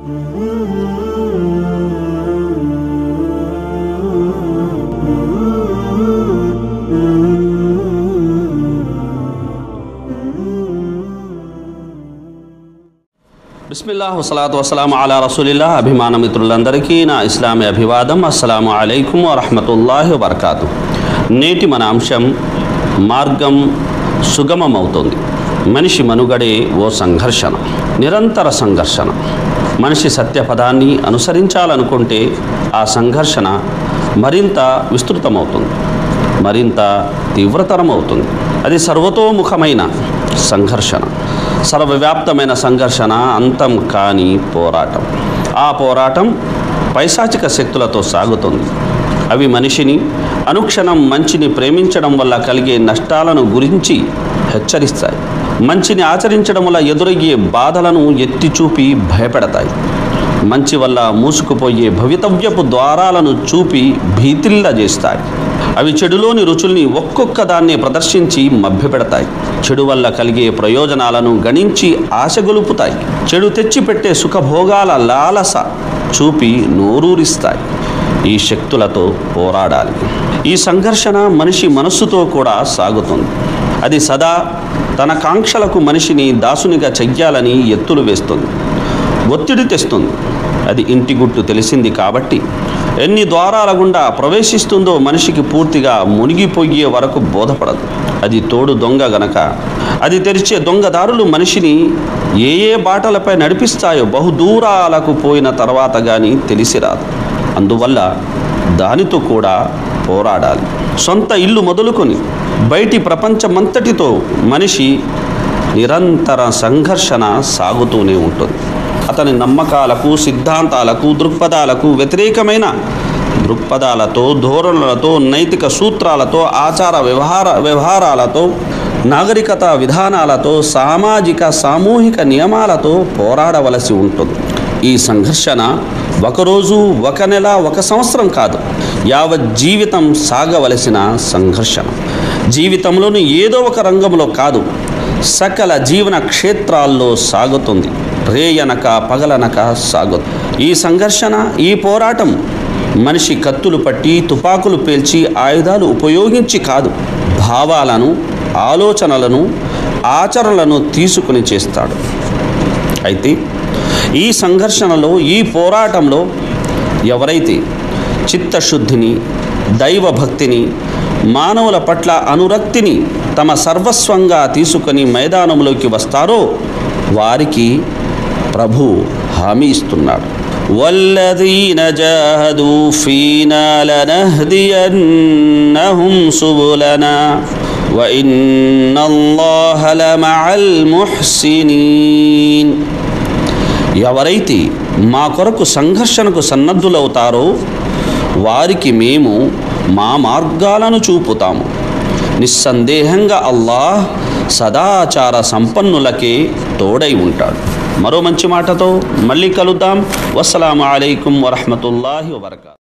బిస్మిల్లా వసలాతు వసలాం అలా రసూలిల్లా అభిమాన మిత్రులందరికీ నా ఇస్లామీ అభివాదం అస్సలాము అలైకుం వరహమతుల్లాహి వబర్కాతు నేటి మన అంశం మార్గం సుగమమవుతుంది మనిషి మనుగడే ఓ సంఘర్షణ నిరంతర సంఘర్షణ మనిషి సత్యపదాన్ని అనుసరించాలనుకుంటే ఆ సంఘర్షణ మరింత విస్తృతమవుతుంది మరింత తీవ్రతరమవుతుంది అది సర్వతోముఖమైన సంఘర్షణ సర్వవ్యాప్తమైన సంఘర్షణ అంతం కాని పోరాటం ఆ పోరాటం పైశాచిక శక్తులతో సాగుతుంది అవి మనిషిని అనుక్షణం మంచిని ప్రేమించడం వల్ల కలిగే నష్టాలను గురించి హెచ్చరిస్తాయి మంచిని ఆచరించడం వల్ల ఎదురయ్యే బాధలను ఎత్తి చూపి భయపెడతాయి మంచి వల్ల మూసుకుపోయే భవితవ్యపు ద్వారాలను చూపి భీతిల్ల చేస్తాయి అవి చెడులోని రుచుల్ని ఒక్కొక్క దాన్ని ప్రదర్శించి మభ్యపెడతాయి చెడు వల్ల కలిగే ప్రయోజనాలను గణించి ఆశగొలుపుతాయి చెడు తెచ్చిపెట్టే సుఖభోగాల లాలస చూపి నోరూరిస్తాయి ఈ శక్తులతో పోరాడాలి ఈ సంఘర్షణ మనిషి మనస్సుతో కూడా సాగుతుంది అది సదా తన కాంక్షలకు మనిషిని దాసునిగా చెయ్యాలని ఎత్తులు వేస్తుంది ఒత్తిడి తెస్తుంది అది ఇంటి గుట్టు తెలిసింది కాబట్టి ఎన్ని ద్వారాల గుండా ప్రవేశిస్తుందో మనిషికి పూర్తిగా మునిగిపోయే వరకు బోధపడదు అది తోడు దొంగ గనక అది తెరిచే దొంగదారులు మనిషిని ఏ ఏ బాటలపై నడిపిస్తాయో బహుదూరాలకు పోయిన తర్వాత కానీ తెలిసిరాదు అందువల్ల దానితో కూడా పోరాడాలి సొంత ఇల్లు మొదలుకొని బయటి ప్రపంచమంతటితో మనిషి నిరంతర సంఘర్షణ సాగుతూనే ఉంటుంది అతని నమ్మకాలకు సిద్ధాంతాలకు దృక్పథాలకు వ్యతిరేకమైన దృక్పథాలతో ధోరణులతో నైతిక సూత్రాలతో ఆచార వ్యవహార వ్యవహారాలతో నాగరికత విధానాలతో సామాజిక సామూహిక నియమాలతో పోరాడవలసి ఉంటుంది ఈ సంఘర్షణ ఒకరోజు ఒక నెల ఒక సంవత్సరం కాదు యావత్ జీవితం సాగవలసిన సంఘర్షణ జీవితంలోని ఏదో ఒక రంగంలో కాదు సకల జీవన క్షేత్రాల్లో సాగుతుంది రేయనక పగలనక సాగుతుంది ఈ సంఘర్షణ ఈ పోరాటం మనిషి కత్తులు పట్టి తుపాకులు పేల్చి ఆయుధాలు ఉపయోగించి కాదు భావాలను ఆలోచనలను ఆచరణలను తీసుకుని చేస్తాడు అయితే ఈ సంఘర్షణలో ఈ పోరాటంలో ఎవరైతే చిత్తశుద్ధిని దైవభక్తిని మానవుల పట్ల అనురక్తిని తమ సర్వస్వంగా తీసుకొని మైదానంలోకి వస్తారో వారికి ప్రభు హామీ ఇస్తున్నాడు والذين جاهدوا فينا لنهدينهم سبلنا وإن الله لمع المحسنين ఎవరైతే మా కొరకు సంఘర్షణకు సన్నద్ధులవుతారో వారికి మేము మా మార్గాలను చూపుతాము నిస్సందేహంగా అల్లాహ్ సదాచార సంపన్నులకే తోడై ఉంటాడు మరో మంచి మాటతో మళ్ళీ కలుద్దాం వస్సలాము అలైకుం వరహమతుల్లాహి వబర్కాతు